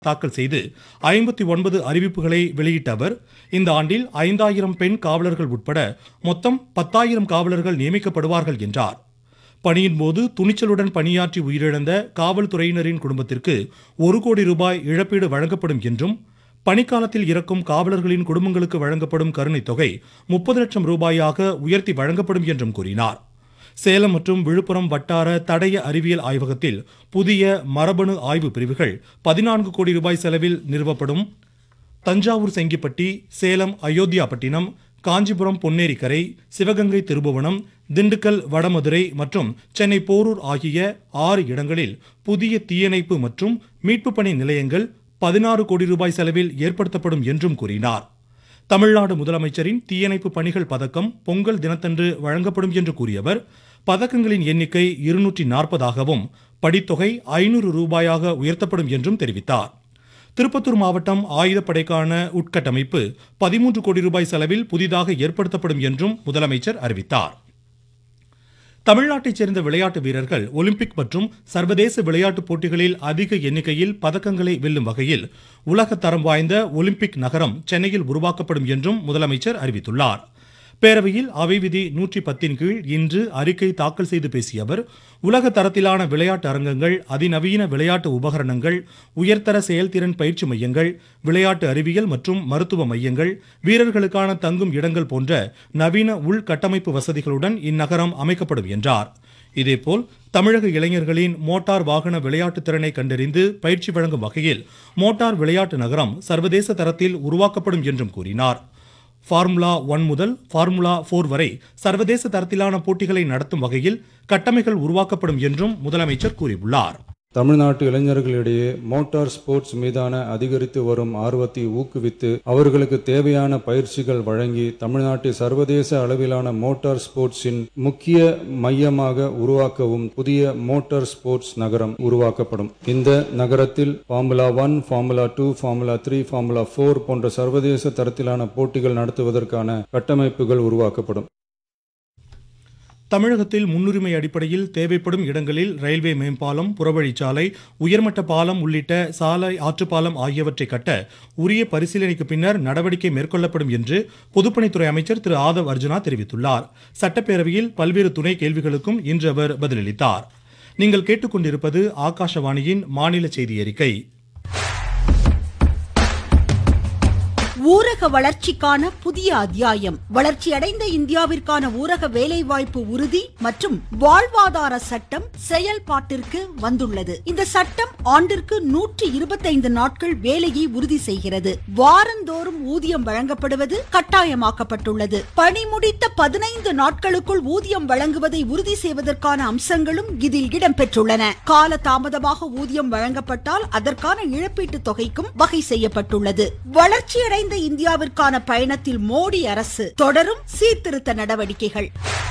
தாக்கல் செய்து ஐம்பத்தி ஒன்பது அறிவிப்புகளை வெளியிட்ட அவர் இந்த ஆண்டில் ஐந்தாயிரம் பெண் காவலர்கள் உட்பட மொத்தம் பத்தாயிரம் காவலர்கள் நியமிக்கப்படுவார்கள் என்றார் பணியின் போது துணிச்சலுடன் பணியாற்றி உயிரிழந்த காவல்துறையினரின் குடும்பத்திற்கு ஒரு கோடி ரூபாய் இழப்பீடு வழங்கப்படும் என்றும் பணிக்காலத்தில் இறக்கும் காவலர்களின் குடும்பங்களுக்கு வழங்கப்படும் கருணைத் தொகை முப்பது லட்சம் ரூபாயாக உயர்த்தி வழங்கப்படும் என்றும் கூறினார் சேலம் மற்றும் விழுப்புரம் வட்டார தடய அறிவியல் ஆய்வகத்தில் புதிய மரபணு ஆய்வு பிரிவுகள் பதினான்கு கோடி ரூபாய் செலவில் நிறுவப்படும் தஞ்சாவூர் செங்கிப்பட்டி சேலம் அயோத்தியாபட்டினம் காஞ்சிபுரம் பொன்னேரிக்கரை சிவகங்கை திருபுவனம் திண்டுக்கல் வடமதுரை மற்றும் சென்னை போரூர் ஆகிய ஆறு இடங்களில் புதிய தீயணைப்பு மற்றும் மீட்புப் பணி நிலையங்கள் பதினாறு கோடி ரூபாய் செலவில் ஏற்படுத்தப்படும் என்றும் கூறினார் தமிழ்நாடு முதலமைச்சரின் தீயணைப்பு பணிகள் பதக்கம் பொங்கல் தினத்தன்று வழங்கப்படும் என்று கூறியவர் பதக்கங்களின் எண்ணிக்கை இருநூற்றி நாற்பதாகவும் படித்தொகை ஐநூறு ரூபாயாக உயர்த்தப்படும் என்றும் தெரிவித்தார் திருப்பத்தூர் மாவட்டம் ஆயுதப்படைக்கான உட்கட்டமைப்பு பதிமூன்று கோடி ரூபாய் செலவில் புதிதாக ஏற்படுத்தப்படும் என்றும் முதலமைச்சர் அறிவித்தார் தமிழ்நாட்டைச் சேர்ந்த விளையாட்டு வீரர்கள் ஒலிம்பிக் மற்றும் சர்வதேச விளையாட்டுப் போட்டிகளில் அதிக எண்ணிக்கையில் பதக்கங்களை வெல்லும் வகையில் உலக தரம் வாய்ந்த ஒலிம்பிக் நகரம் சென்னையில் உருவாக்கப்படும் என்றும் முதலமைச்சர் அறிவித்துள்ளார் பேரவையில் அவை விதி நூற்றி பத்தின் கீழ் இன்று அறிக்கை தாக்கல் செய்து பேசிய அவர் உலக தரத்திலான விளையாட்டு அரங்கங்கள் அதிநவீன விளையாட்டு உபகரணங்கள் உயர்தர செயல்திறன் பயிற்சி மையங்கள் விளையாட்டு அறிவியல் மற்றும் மருத்துவ மையங்கள் வீரர்களுக்கான தங்கும் இடங்கள் போன்ற நவீன உள்கட்டமைப்பு வசதிகளுடன் இந்நகரம் அமைக்கப்படும் என்றார் இதேபோல் தமிழக இளைஞர்களின் மோட்டார் வாகன விளையாட்டு திறனை கண்டறிந்து பயிற்சி வழங்கும் வகையில் மோட்டார் விளையாட்டு நகரம் சர்வதேச தரத்தில் உருவாக்கப்படும் என்றும் கூறினார் ஃபார்முலா ஒன் முதல் ஃபார்முலா போர் வரை சர்வதேச தரத்திலான போட்டிகளை நடத்தும் வகையில் கட்டமைகள் உருவாக்கப்படும் என்றும் முதலமைச்சர் கூறியுள்ளார் தமிழ்நாட்டு இளைஞர்களிடையே மோட்டார் ஸ்போர்ட்ஸ் மீதான அதிகரித்து வரும் ஆர்வத்தை ஊக்குவித்து அவர்களுக்கு தேவையான பயிற்சிகள் வழங்கி தமிழ்நாட்டை சர்வதேச அளவிலான மோட்டார் ஸ்போர்ட்ஸின் முக்கிய மையமாக உருவாக்கவும் புதிய மோட்டார் ஸ்போர்ட்ஸ் நகரம் உருவாக்கப்படும் இந்த நகரத்தில் formula one formula two formula three formula four போன்ற சர்வதேச தரத்திலான போட்டிகள் நடத்துவதற்கான கட்டமைப்புகள் உருவாக்கப்படும் தமிழகத்தில் முன்னுரிமை அடிப்படையில் தேவைப்படும் இடங்களில் ரயில்வே மேம்பாலம் புறவழிச்சாலை உயர்மட்ட பாலம் உள்ளிட்ட சாலை ஆற்றுப்பாலம் ஆகியவற்றை கட்ட உரிய பரிசீலனைக்கு பின்னர் நடவடிக்கை மேற்கொள்ளப்படும் என்று பொதுப்பணித்துறை அமைச்சர் திரு ஆதவ் அர்ஜுனா தெரிவித்துள்ளார் சட்டப்பேரவையில் பல்வேறு துணை கேள்விகளுக்கும் இன்று அவர் பதிலளித்தார் நீங்கள் கேட்டுக்கொண்டிருப்பது ஆகாஷவாணியின் மாநில செய்தி அறிக்கை ஊரக வளர்ச்சிக்கான புதிய அத்தியாயம் வளர்ச்சியடைந்த இந்தியாவிற்கான ஊரக வேலைவாய்ப்பு உறுதி மற்றும் வாழ்வாதார சட்டம் செயல்பாட்டிற்கு வந்துள்ளது இந்த சட்டம் ஆண்டிற்கு நூற்றி இருபத்தைந்து நாட்கள் வேலையை உறுதி செய்கிறது வாரந்தோறும் ஊதியம் வழங்கப்படுவது கட்டாயமாக்கப்பட்டுள்ளது பணி முடித்த பதினைந்து நாட்களுக்குள் ஊதியம் வழங்குவதை உறுதி செய்வதற்கான அம்சங்களும் இதில் இடம்பெற்றுள்ளன கால தாமதமாக ஊதியம் வழங்கப்பட்டால் அதற்கான இழப்பீட்டுத் தொகைக்கும் வகை செய்யப்பட்டுள்ளது வளர்ச்சியடைந்த வளர்ந்த இந்தியாவிற்கான பயணத்தில் மோடி அரசு தொடரும் சீர்திருத்த நடவடிக்கைகள்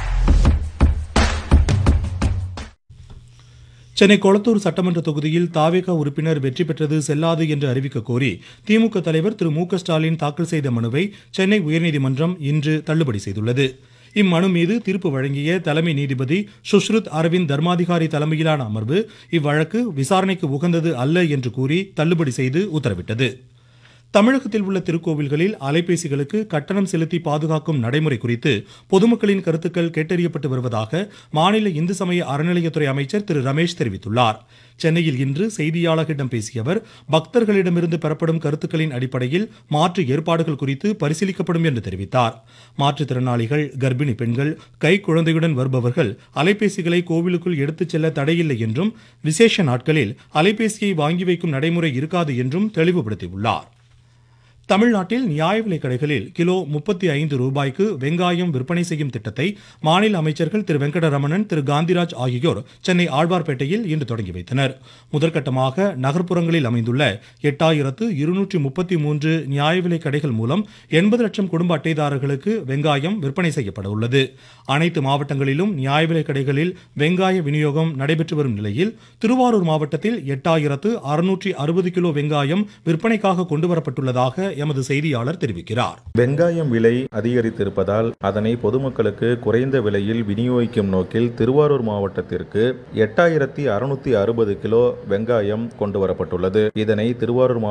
சென்னை கொளத்தூர் சட்டமன்ற தொகுதியில் தாவேகா உறுப்பினர் வெற்றி பெற்றது செல்லாது என்று அறிவிக்க கோரி திமுக தலைவர் திரு மு க ஸ்டாலின் தாக்கல் செய்த மனுவை சென்னை உயர்நீதிமன்றம் இன்று தள்ளுபடி செய்துள்ளது இம்மனு மீது தீர்ப்பு வழங்கிய தலைமை நீதிபதி சுஷ்ருத் அரவிந்த் தர்மாதிகாரி தலைமையிலான அமர்வு இவ்வழக்கு விசாரணைக்கு உகந்தது அல்ல என்று கூறி தள்ளுபடி செய்து உத்தரவிட்டது தமிழகத்தில் உள்ள திருக்கோவில்களில் அலைபேசிகளுக்கு கட்டணம் செலுத்தி பாதுகாக்கும் நடைமுறை குறித்து பொதுமக்களின் கருத்துக்கள் கேட்டறியப்பட்டு வருவதாக மாநில இந்து சமய அறநிலையத்துறை அமைச்சர் திரு ரமேஷ் தெரிவித்துள்ளார் சென்னையில் இன்று செய்தியாளர்களிடம் பேசிய அவர் பக்தர்களிடமிருந்து பெறப்படும் கருத்துக்களின் அடிப்படையில் மாற்று ஏற்பாடுகள் குறித்து பரிசீலிக்கப்படும் என்று தெரிவித்தார் மாற்றுத்திறனாளிகள் கர்ப்பிணி பெண்கள் கை குழந்தையுடன் வருபவர்கள் அலைபேசிகளை கோவிலுக்குள் எடுத்துச் செல்ல தடையில்லை என்றும் விசேஷ நாட்களில் அலைபேசியை வாங்கி வைக்கும் நடைமுறை இருக்காது என்றும் தெளிவுபடுத்தியுள்ளார் தமிழ்நாட்டில் நியாய விலைக் கடைகளில் கிலோ முப்பத்தி ஐந்து ரூபாய்க்கு வெங்காயம் விற்பனை செய்யும் திட்டத்தை மாநில அமைச்சர்கள் திரு வெங்கடரமணன் திரு காந்திராஜ் ஆகியோர் சென்னை ஆழ்வார்பேட்டையில் இன்று தொடங்கி வைத்தனர் முதற்கட்டமாக நகர்ப்புறங்களில் அமைந்துள்ள எட்டாயிரத்து இருநூற்றி முப்பத்தி மூன்று நியாய விலைக் கடைகள் மூலம் எண்பது லட்சம் குடும்ப அட்டைதாரர்களுக்கு வெங்காயம் விற்பனை செய்யப்பட உள்ளது அனைத்து மாவட்டங்களிலும் நியாய விலைக் கடைகளில் வெங்காய விநியோகம் நடைபெற்று வரும் நிலையில் திருவாரூர் மாவட்டத்தில் எட்டாயிரத்து அறுநூற்றி அறுபது கிலோ வெங்காயம் விற்பனைக்காக கொண்டுவரப்பட்டுள்ளதாக எமது செய்தியாளர் தெரிவிக்கிறார் வெங்காயம் விலை அதிகரித்திருப்பதால் அதனை பொதுமக்களுக்கு குறைந்த விலையில் விநியோகிக்கும் நோக்கில் திருவாரூர் மாவட்டத்திற்கு எட்டாயிரத்தி அறுநூத்தி அறுபது கிலோ வெங்காயம் கொண்டு வரப்பட்டுள்ளது இதனை திருவாரூர் மாவட்ட